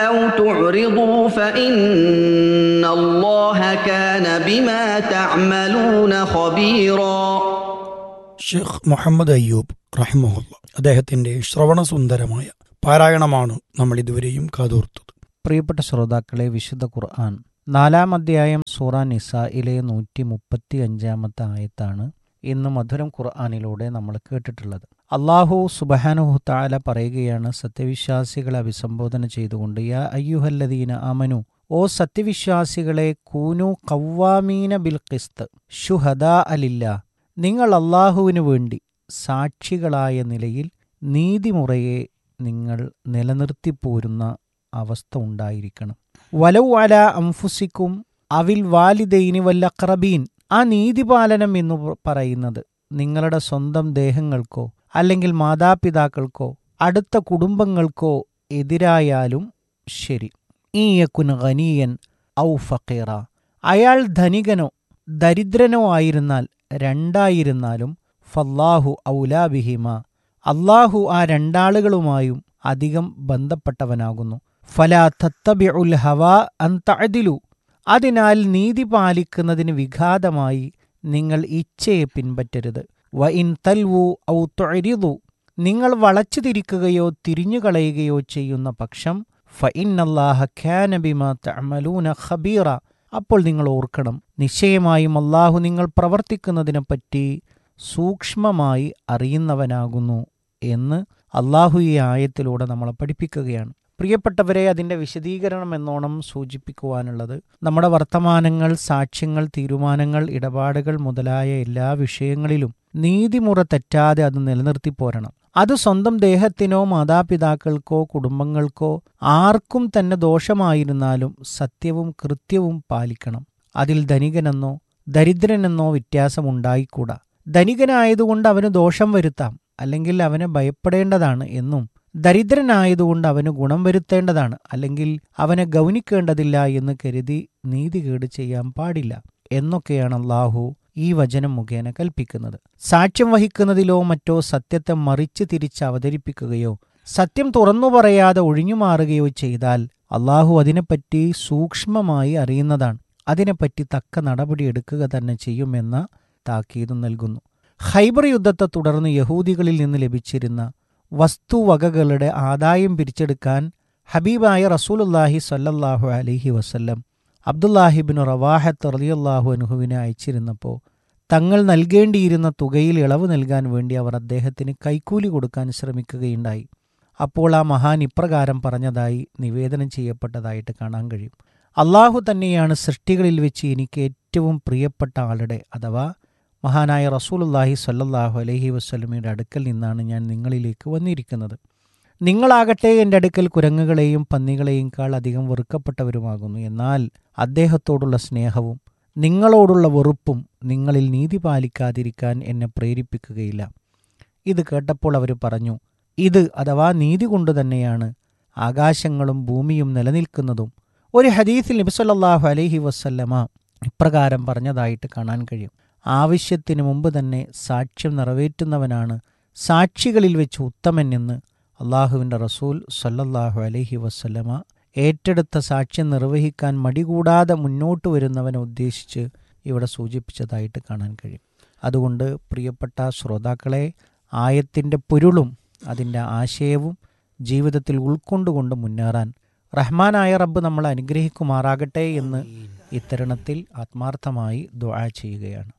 أو تعرضوا فإن الله كان بما تعملون خبيرا ഷെയ്ഖ് മുഹമ്മദ് അയ്യൂബ് റഹിമഹുല്ല അദ്ദേഹത്തിന്റെ ശ്രവണസുന്ദരമായ പാരായണമാണ് നമ്മൾ ഇതുവരെയും കാതോർത്തത് പ്രിയപ്പെട്ട ശ്രോതാക്കളെ വിശുദ്ധ ഖുർആൻ നാലാം അധ്യായം സൂറ നിസായിലെ നൂറ്റി മുപ്പത്തി അഞ്ചാമത്തെ ആയത്താണ് ഇന്ന് മധുരം ഖുർആാനിലൂടെ നമ്മൾ കേട്ടിട്ടുള്ളത് അള്ളാഹു സുബഹാനുഹു താല പറയുകയാണ് സത്യവിശ്വാസികളെ അഭിസംബോധന ചെയ്തുകൊണ്ട് യാ അയ്യുഹല്ലദീന അമനു ഓ സത്യവിശ്വാസികളെ കൂനു കവ്വാമീന ബിൽ ഖിസ്ത് ഷുഹദാ അലില്ല നിങ്ങൾ അള്ളാഹുവിനു വേണ്ടി സാക്ഷികളായ നിലയിൽ നീതിമുറയെ നിങ്ങൾ നിലനിർത്തിപ്പോരുന്ന അവസ്ഥ ഉണ്ടായിരിക്കണം വലൗ അല അംഫുസിക്കും അവിൽ വാലിദൈനി വല്ലക്രബീൻ ആ നീതിപാലനം എന്ന് പറയുന്നത് നിങ്ങളുടെ സ്വന്തം ദേഹങ്ങൾക്കോ അല്ലെങ്കിൽ മാതാപിതാക്കൾക്കോ അടുത്ത കുടുംബങ്ങൾക്കോ എതിരായാലും ശരി ഈ യക്കുൻ ഖനീയൻ ഔ ഫക്കീറ അയാൾ ധനികനോ ദരിദ്രനോ ആയിരുന്നാൽ രണ്ടായിരുന്നാലും ഫല്ലാഹു ഔലാബിഹിമ അള്ളാഹു ആ രണ്ടാളുകളുമായും അധികം ബന്ധപ്പെട്ടവനാകുന്നു ഫലാ തത്തബിഉൽ ഹവാ അൻ തഅദിലു അതിനാൽ നീതി പാലിക്കുന്നതിന് വിഘാതമായി നിങ്ങൾ ഇച്ഛയെ പിൻപറ്റരുത് വ ഇൻ തൽവു ഔ തൊഴിതു നിങ്ങൾ വളച്ചു തിരിക്കുകയോ തിരിഞ്ഞുകളയുകയോ ചെയ്യുന്ന പക്ഷം ഫ ഇന്നല്ലാഹ ഖാന ബിമാ തഅമലൂന ഖബീറ അപ്പോൾ നിങ്ങൾ ഓർക്കണം നിശ്ചയമായും അള്ളാഹു നിങ്ങൾ പ്രവർത്തിക്കുന്നതിനെപ്പറ്റി സൂക്ഷ്മമായി അറിയുന്നവനാകുന്നു എന്ന് അള്ളാഹു ഈ ആയത്തിലൂടെ നമ്മളെ പഠിപ്പിക്കുകയാണ് പ്രിയപ്പെട്ടവരെ അതിൻ്റെ വിശദീകരണം എന്നോണം സൂചിപ്പിക്കുവാനുള്ളത് നമ്മുടെ വർത്തമാനങ്ങൾ സാക്ഷ്യങ്ങൾ തീരുമാനങ്ങൾ ഇടപാടുകൾ മുതലായ എല്ലാ വിഷയങ്ങളിലും നീതിമുറ തെറ്റാതെ അത് നിലനിർത്തി പോരണം അത് സ്വന്തം ദേഹത്തിനോ മാതാപിതാക്കൾക്കോ കുടുംബങ്ങൾക്കോ ആർക്കും തന്നെ ദോഷമായിരുന്നാലും സത്യവും കൃത്യവും പാലിക്കണം അതിൽ ധനികനെന്നോ ദരിദ്രനെന്നോ വ്യത്യാസമുണ്ടായിക്കൂടാ ധനികനായതുകൊണ്ട് അവന് ദോഷം വരുത്താം അല്ലെങ്കിൽ അവനെ ഭയപ്പെടേണ്ടതാണ് എന്നും ദരിദ്രനായതുകൊണ്ട് അവന് ഗുണം വരുത്തേണ്ടതാണ് അല്ലെങ്കിൽ അവനെ ഗൗനിക്കേണ്ടതില്ല എന്ന് കരുതി നീതികേട് ചെയ്യാൻ പാടില്ല എന്നൊക്കെയാണ് അള്ളാഹു ഈ വചനം മുഖേന കൽപ്പിക്കുന്നത് സാക്ഷ്യം വഹിക്കുന്നതിലോ മറ്റോ സത്യത്തെ മറിച്ച് തിരിച്ച് അവതരിപ്പിക്കുകയോ സത്യം തുറന്നു പറയാതെ ഒഴിഞ്ഞുമാറുകയോ ചെയ്താൽ അള്ളാഹു അതിനെപ്പറ്റി സൂക്ഷ്മമായി അറിയുന്നതാണ് അതിനെപ്പറ്റി തക്ക നടപടിയെടുക്കുക തന്നെ ചെയ്യുമെന്ന താക്കീത് നൽകുന്നു ഖൈബർ യുദ്ധത്തെ തുടർന്ന് യഹൂദികളിൽ നിന്ന് ലഭിച്ചിരുന്ന വസ്തുവകകളുടെ ആദായം പിരിച്ചെടുക്കാൻ ഹബീബായ റസൂലുല്ലാഹി സല്ലല്ലാഹു അലൈഹി വസല്ലം അബ്ദുല്ലാഹിബിന് റവാഹത്ത് റളിയല്ലാഹു അനുഹുവിനെ അയച്ചിരുന്നപ്പോൾ തങ്ങൾ നൽകേണ്ടിയിരുന്ന തുകയിൽ ഇളവ് നൽകാൻ വേണ്ടി അവർ അദ്ദേഹത്തിന് കൈക്കൂലി കൊടുക്കാൻ ശ്രമിക്കുകയുണ്ടായി അപ്പോൾ ആ മഹാൻ ഇപ്രകാരം പറഞ്ഞതായി നിവേദനം ചെയ്യപ്പെട്ടതായിട്ട് കാണാൻ കഴിയും അള്ളാഹു തന്നെയാണ് സൃഷ്ടികളിൽ വെച്ച് എനിക്ക് ഏറ്റവും പ്രിയപ്പെട്ട ആളുടെ അഥവാ മഹാനായ റസൂലുല്ലാഹി സല്ലല്ലാഹു അലൈഹി വസ്ലമയുടെ അടുക്കൽ നിന്നാണ് ഞാൻ നിങ്ങളിലേക്ക് വന്നിരിക്കുന്നത് നിങ്ങളാകട്ടെ എൻ്റെ അടുക്കൽ കുരങ്ങുകളെയും പന്നികളെയും കാൾ അധികം വെറുക്കപ്പെട്ടവരുമാകുന്നു എന്നാൽ അദ്ദേഹത്തോടുള്ള സ്നേഹവും നിങ്ങളോടുള്ള വെറുപ്പും നിങ്ങളിൽ നീതി പാലിക്കാതിരിക്കാൻ എന്നെ പ്രേരിപ്പിക്കുകയില്ല ഇത് കേട്ടപ്പോൾ അവർ പറഞ്ഞു ഇത് അഥവാ നീതി കൊണ്ട് തന്നെയാണ് ആകാശങ്ങളും ഭൂമിയും നിലനിൽക്കുന്നതും ഒരു ഹദീസിൽ നബിസല്ലാഹു അലൈഹി വസ്ല്ലമ ഇപ്രകാരം പറഞ്ഞതായിട്ട് കാണാൻ കഴിയും ആവശ്യത്തിന് മുമ്പ് തന്നെ സാക്ഷ്യം നിറവേറ്റുന്നവനാണ് സാക്ഷികളിൽ വെച്ച് ഉത്തമൻ എന്ന് അള്ളാഹുവിൻ്റെ റസൂൽ സല്ലല്ലാഹു അലൈഹി വസ്ല്ലമ ഏറ്റെടുത്ത സാക്ഷ്യം നിർവഹിക്കാൻ മടികൂടാതെ മുന്നോട്ട് വരുന്നവനെ ഉദ്ദേശിച്ച് ഇവിടെ സൂചിപ്പിച്ചതായിട്ട് കാണാൻ കഴിയും അതുകൊണ്ട് പ്രിയപ്പെട്ട ശ്രോതാക്കളെ ആയത്തിൻ്റെ പൊരുളും അതിൻ്റെ ആശയവും ജീവിതത്തിൽ ഉൾക്കൊണ്ടുകൊണ്ട് മുന്നേറാൻ റഹ്മാനായ റബ്ബ് നമ്മളെ അനുഗ്രഹിക്കുമാറാകട്ടെ എന്ന് ഇത്തരുണത്തിൽ ആത്മാർത്ഥമായി ദുആ ചെയ്യുകയാണ്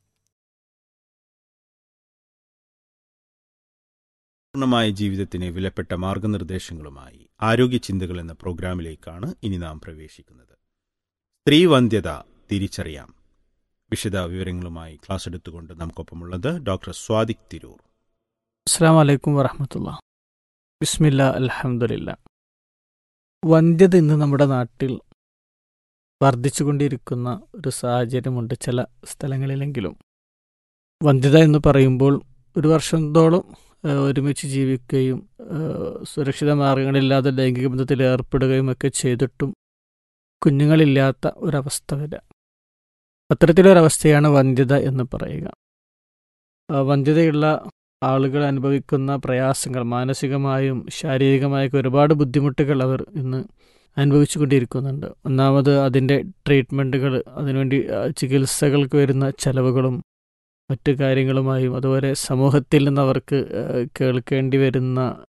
പൂർണ്ണമായ ജീവിതത്തിന് വിലപ്പെട്ട മാർഗനിർദ്ദേശങ്ങളുമായി ആരോഗ്യ ചിന്തകൾ എന്ന പ്രോഗ്രാമിലേക്കാണ് ഇനി നാം പ്രവേശിക്കുന്നത് സ്ത്രീവന്ധ്യത തിരിച്ചറിയാം വിശദ വിവരങ്ങളുമായി ക്ലാസ് എടുത്തുകൊണ്ട് നമുക്കൊപ്പമുള്ളത് ഡോക്ടർ സ്വാദിക് തിരൂർ അസ്സാം വലൈക്കും വറഹമത്തുള്ള ബിസ്മില്ല അലഹമുല്ല വന്ധ്യത ഇന്ന് നമ്മുടെ നാട്ടിൽ വർദ്ധിച്ചുകൊണ്ടിരിക്കുന്ന ഒരു സാഹചര്യമുണ്ട് ചില സ്ഥലങ്ങളിലെങ്കിലും വന്ധ്യത എന്ന് പറയുമ്പോൾ ഒരു വർഷത്തോളം ഏഹ്, ഒരുമിച്ച് ജീവിക്കുകയും ഏഹ്, സുരക്ഷിത മാർഗങ്ങളില്ലാതെ ലൈംഗിക ബന്ധത്തിൽ ഏർപ്പെടുകയും ഒക്കെ ചെയ്തിട്ടും കുഞ്ഞുങ്ങളില്ലാത്ത ഒരവസ്ഥ വരിക അത്തരത്തിലൊരവസ്ഥയാണ് വന്ധ്യത എന്ന് പറയുക ആ, വന്ധ്യതയുള്ള ആളുകൾ അനുഭവിക്കുന്ന പ്രയാസങ്ങൾ മാനസികമായും ശാരീരികമായൊക്കെ ഒരുപാട് ബുദ്ധിമുട്ടുകൾ അവർ ഇന്ന് അനുഭവിച്ചു കൊണ്ടിരിക്കുന്നുണ്ട് ഒന്നാമത് അതിൻ്റെ ട്രീറ്റ്മെൻറ്റുകൾ അതിനുവേണ്ടി ആ, ചികിത്സകൾക്ക് വരുന്ന ചെലവുകളും മറ്റു കാര്യങ്ങളുമായും അതുപോലെ സമൂഹത്തിൽ നിന്ന് അവർക്ക് ആ, കേൾക്കേണ്ടി വരുന്ന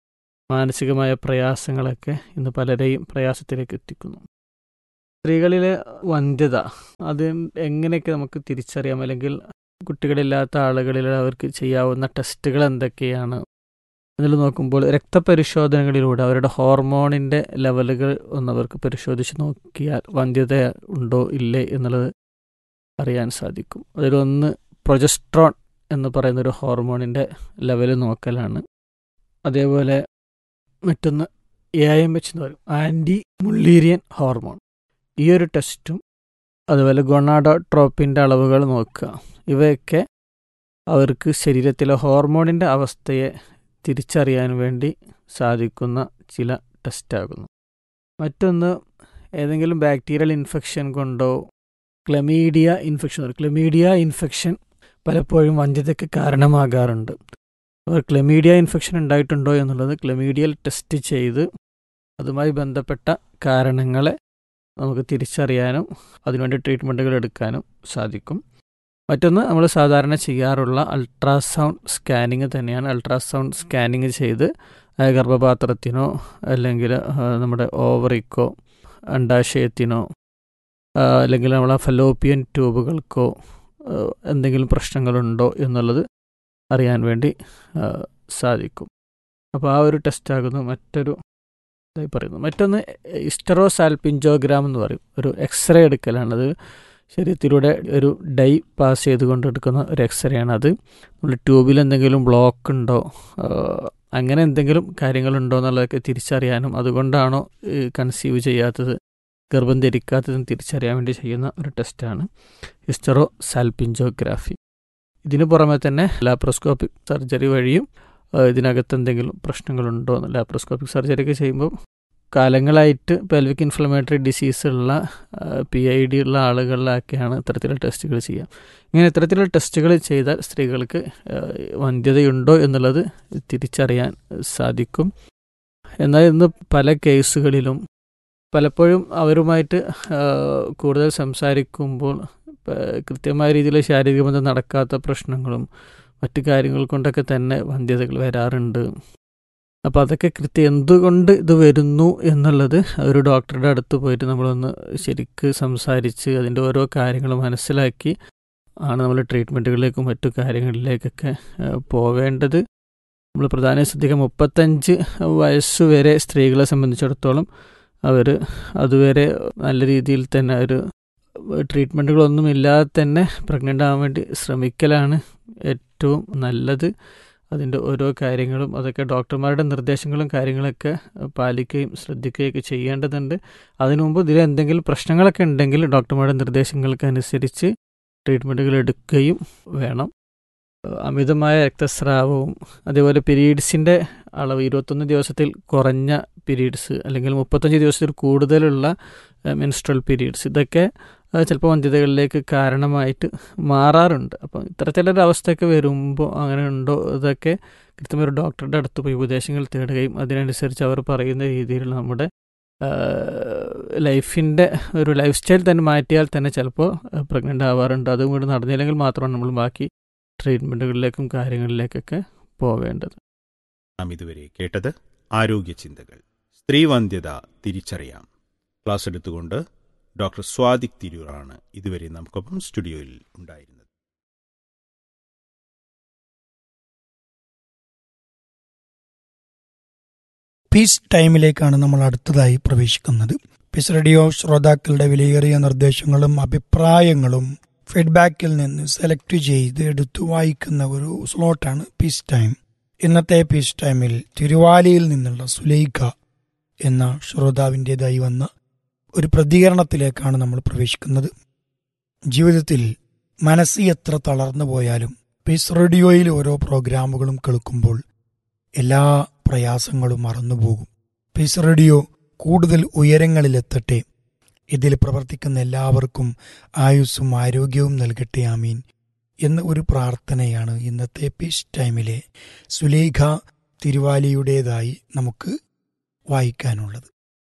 മാനസികമായ പ്രയാസങ്ങളൊക്കെ ഇന്ന് പലരെയും പ്രയാസത്തിലേക്ക് എത്തിക്കുന്നു സ്ത്രീകളിലെ വന്ധ്യത അത് എങ്ങനെയൊക്കെ നമുക്ക് തിരിച്ചറിയാം അല്ലെങ്കിൽ കുട്ടികളില്ലാത്ത ആളുകളിൽ അവർക്ക് ചെയ്യാവുന്ന ടെസ്റ്റുകൾ എന്തൊക്കെയാണ് എന്നുള്ളത് നോക്കുമ്പോൾ രക്തപരിശോധനകളിലൂടെ അവരുടെ ഹോർമോണിൻ്റെ ലെവലുകൾ ഒന്ന് അവർക്ക് പരിശോധിച്ച് നോക്കിയാൽ വന്ധ്യത ഉണ്ടോ ഇല്ലേ എന്നുള്ളത് അറിയാൻ സാധിക്കും അതിലൊന്ന് പ്രൊജസ്ട്രോൺ എന്ന് പറയുന്ന ഒരു ഹോർമോണിൻ്റെ ലെവൽ നോക്കലാണ് അതേപോലെ മറ്റൊന്ന് എ എം എച്ച് എന്ന് പറയും ആൻറ്റി മുള്ളീരിയൻ ഹോർമോൺ ഈ ഒരു ടെസ്റ്റും അതുപോലെ ഗൊണാഡോട്രോപ്പിൻ്റെ അളവുകൾ നോക്കുക ഇവയൊക്കെ അവർക്ക് ശരീരത്തിലെ ഹോർമോണിൻ്റെ അവസ്ഥയെ തിരിച്ചറിയാൻ വേണ്ടി സാധിക്കുന്ന ചില ടെസ്റ്റാകുന്നു മറ്റൊന്ന് ഏതെങ്കിലും ബാക്ടീരിയൽ ഇൻഫെക്ഷൻ കൊണ്ടോ ക്ലമീഡിയ ഇൻഫെക്ഷൻ ക്ലമീഡിയ ഇൻഫെക്ഷൻ പലപ്പോഴും വന്ധ്യതയ്ക്ക് കാരണമാകാറുണ്ട് അവർ ക്ലമീഡിയ ഇൻഫെക്ഷൻ ഉണ്ടായിട്ടുണ്ടോ എന്നുള്ളത് ക്ലമീഡിയൽ ടെസ്റ്റ് ചെയ്ത് അതുമായി ബന്ധപ്പെട്ട കാരണങ്ങളെ നമുക്ക് തിരിച്ചറിയാനും അതിനുവേണ്ടി ട്രീറ്റ്മെൻറ്റുകൾ എടുക്കാനും സാധിക്കും മറ്റൊന്ന് നമ്മൾ സാധാരണ ചെയ്യാറുള്ള അൾട്രാസൗണ്ട് സ്കാനിങ് തന്നെയാണ് അൾട്രാസൗണ്ട് സ്കാനിങ് ചെയ്ത് ആ, ഗർഭപാത്രത്തിനോ അല്ലെങ്കിൽ ആ, നമ്മുടെ ഓവറിക്കോ അണ്ടാശയത്തിനോ ആ, അല്ലെങ്കിൽ നമ്മളെ ഫലോപ്പിയൻ ട്യൂബുകൾക്കോ ആ, എന്തെങ്കിലും പ്രശ്നങ്ങളുണ്ടോ എന്നുള്ളത് അറിയാൻ വേണ്ടി ആ, സാധിക്കും അപ്പോൾ ആ ഒരു ടെസ്റ്റാകുന്നു മറ്റൊരു ഇതായി പറയുന്നു മറ്റൊന്ന് ഇസ്റ്ററോസാൽപിഞ്ചോഗ്രാം എന്ന് പറയും ഒരു എക്സ്റേ എടുക്കലാണത് ശരീരത്തിലൂടെ ഒരു ഡൈ പാസ് ചെയ്തുകൊണ്ട് എടുക്കുന്ന ഒരു എക്സ്റേ ആണ് അത് നമ്മൾ ട്യൂബിൽ എന്തെങ്കിലും ബ്ലോക്ക് ഉണ്ടോ ആ, അങ്ങനെ എന്തെങ്കിലും കാര്യങ്ങളുണ്ടോ എന്നുള്ളതൊക്കെ തിരിച്ചറിയാനും അതുകൊണ്ടാണോ കൺസീവ് ചെയ്യാത്തത് ഗർഭം ധരിക്കാത്തതും തിരിച്ചറിയാൻ വേണ്ടി ചെയ്യുന്ന ഒരു ടെസ്റ്റാണ് ഹിസ്റ്ററോ സാൽപിഞ്ചോഗ്രാഫി ഇതിനു പുറമെ തന്നെ ലാപ്രോസ്കോപ്പിക് സർജറി വഴിയും ആ, ഇതിനകത്ത് എന്തെങ്കിലും പ്രശ്നങ്ങളുണ്ടോ എന്ന് ലാപ്രോസ്കോപ്പിക് സർജറി ഒക്കെ ചെയ്യുമ്പോൾ കാലങ്ങളായിട്ട് പെൽവിക് ഇൻഫ്ലമേറ്ററി ഡിസീസ് ഉള്ള പി ഐ ഡി ഉള്ള ആളുകളിലൊക്കെയാണ് ഇത്തരത്തിലുള്ള ടെസ്റ്റുകൾ ചെയ്യുക ഇങ്ങനെ ഇത്തരത്തിലുള്ള ടെസ്റ്റുകൾ ചെയ്താൽ സ്ത്രീകൾക്ക് ആ, വന്ധ്യതയുണ്ടോ എന്നുള്ളത് തിരിച്ചറിയാൻ സാധിക്കും എന്നാൽ ഇന്ന് പല കേസുകളിലും പലപ്പോഴും അവരുമായിട്ട് ആ, കൂടുതൽ സംസാരിക്കുമ്പോൾ പ- കൃത്യമായ രീതിയിൽ ശാരീരിക ബന്ധം നടക്കാത്ത പ്രശ്നങ്ങളും മറ്റു കാര്യങ്ങൾ കൊണ്ടൊക്കെ തന്നെ വന്ധ്യതകൾ വരാറുണ്ട് അപ്പോൾ അതൊക്കെ കൃത്യം എന്തുകൊണ്ട് ഇത് വരുന്നു എന്നുള്ളത് ഒരു ഡോക്ടറുടെ അടുത്ത് പോയിട്ട് നമ്മളൊന്ന് ശരിക്ക് സംസാരിച്ച് അതിൻ്റെ ഓരോ കാര്യങ്ങൾ മനസ്സിലാക്കി ആണ് നമ്മൾ ട്രീറ്റ്മെൻറ്റുകളിലേക്കും മറ്റു കാര്യങ്ങളിലേക്കൊക്കെ ആ, പോവേണ്ടത് നമ്മൾ പ്രധാനം ശ്രദ്ധിക്കുക മുപ്പത്തഞ്ച് വയസ്സ് വരെ സ്ത്രീകളെ സംബന്ധിച്ചിടത്തോളം അവർ അതുവരെ നല്ല രീതിയിൽ തന്നെ ഒരു ട്രീറ്റ്മെൻറ്റുകളൊന്നും ഇല്ലാതെ തന്നെ പ്രഗ്നൻ്റ് ആവാൻ വേണ്ടി ശ്രമിക്കലാണ് ഏറ്റവും നല്ലത് അതിൻ്റെ ഓരോ കാര്യങ്ങളും അതൊക്കെ ഡോക്ടർമാരുടെ നിർദ്ദേശങ്ങളും കാര്യങ്ങളൊക്കെ പാലിക്കുകയും ശ്രദ്ധിക്കുകയൊക്കെ ചെയ്യേണ്ടതുണ്ട് അതിനു മുമ്പ് ഇതിൽ എന്തെങ്കിലും പ്രശ്നങ്ങളൊക്കെ ഉണ്ടെങ്കിൽ ഡോക്ടർമാരുടെ നിർദ്ദേശങ്ങൾക്കനുസരിച്ച് ട്രീറ്റ്മെൻറ്റുകൾ എടുക്കുകയും വേണം അമിതമായ രക്തസ്രാവവും അതേപോലെ പീരീഡ്സിൻ്റെ അളവ് ഇരുപത്തൊന്ന് ദിവസത്തിൽ കുറഞ്ഞ പീരീഡ്സ് അല്ലെങ്കിൽ മുപ്പത്തഞ്ച് ദിവസത്തിൽ കൂടുതലുള്ള മെൻസ്ട്രൽ പീരീഡ്സ് ഇതൊക്കെ ആ, ചിലപ്പോൾ വന്ധ്യതകളിലേക്ക് കാരണമായിട്ട് മാറാറുണ്ട് അപ്പം ഇത്തരത്തിലൊരു അവസ്ഥയൊക്കെ വരുമ്പോൾ അങ്ങനെ ഉണ്ടോ ഇതൊക്കെ കൃത്യമായ ഒരു ഡോക്ടറുടെ അടുത്ത് പോയി ഉപദേശങ്ങൾ തേടുകയും അതിനനുസരിച്ച് അവർ പറയുന്ന രീതിയിൽ നമ്മുടെ ലൈഫിൻ്റെ ഒരു ലൈഫ് സ്റ്റൈൽ തന്നെ മാറ്റിയാൽ തന്നെ ചിലപ്പോൾ പ്രഗ്നൻ്റ് ആവാറുണ്ട് അതും കൂടി നടന്നില്ലെങ്കിൽ മാത്രമാണ് നമ്മൾ ബാക്കി ട്രീറ്റ്മെൻറ്റുകളിലേക്കും കാര്യങ്ങളിലേക്കൊക്കെ പോവേണ്ടത് നാം ഇതുവരെ കേട്ടത് ആരോഗ്യ ചിന്തകൾ സ്ത്രീവന്ധ്യത തിരിച്ചറിയാം ക്ലാസ് എടുത്തുകൊണ്ട് ഡോക്ടർ സ്വാദിക് തിരൂറാണ് ഇതുവരെ നമുക്കൊപ്പം സ്റ്റുഡിയോയിൽ ഉണ്ടായിരുന്നത് പീസ് ടൈമിലേക്കാണ് നമ്മൾ അടുത്തതായി പ്രവേശിക്കുന്നത് പീസ് റേഡിയോ ശ്രോതാക്കളുടെ വിലയേറിയ നിർദ്ദേശങ്ങളും അഭിപ്രായങ്ങളും ഫീഡ്ബാക്കിൽ നിന്ന് സെലക്ട് ചെയ്ത് എടുത്തു വായിക്കുന്ന ഒരു സ്ലോട്ടാണ് പീസ് ടൈം ഇന്നത്തെ പീസ് ടൈമിൽ തിരുവാലിയിൽ നിന്നുള്ള സുലൈഖ എന്ന ശ്രോതാവിൻ്റെതായി വന്ന ഒരു പ്രതികരണത്തിലേക്കാണ് നമ്മൾ പ്രവേശിക്കുന്നത് ജീവിതത്തിൽ മനസ്സ് എത്ര തളർന്നു പോയാലും പീസ് റേഡിയോയിൽ ഓരോ പ്രോഗ്രാമുകളും കേൾക്കുമ്പോൾ എല്ലാ പ്രയാസങ്ങളും മറന്നുപോകും പീസ് റേഡിയോ കൂടുതൽ ഉയരങ്ങളിലെത്തട്ടെ ഇതിൽ പ്രവർത്തിക്കുന്ന എല്ലാവർക്കും ആയുസ്സും ആരോഗ്യവും നൽകട്ടെ ആമീൻ എന്ന ഒരു പ്രാർത്ഥനയാണ് ഇന്നത്തെ പീസ് ടൈമിലെ സുലേഖ തിരുവാലിയുടേതായി നമുക്ക് വായിക്കാനുള്ളത്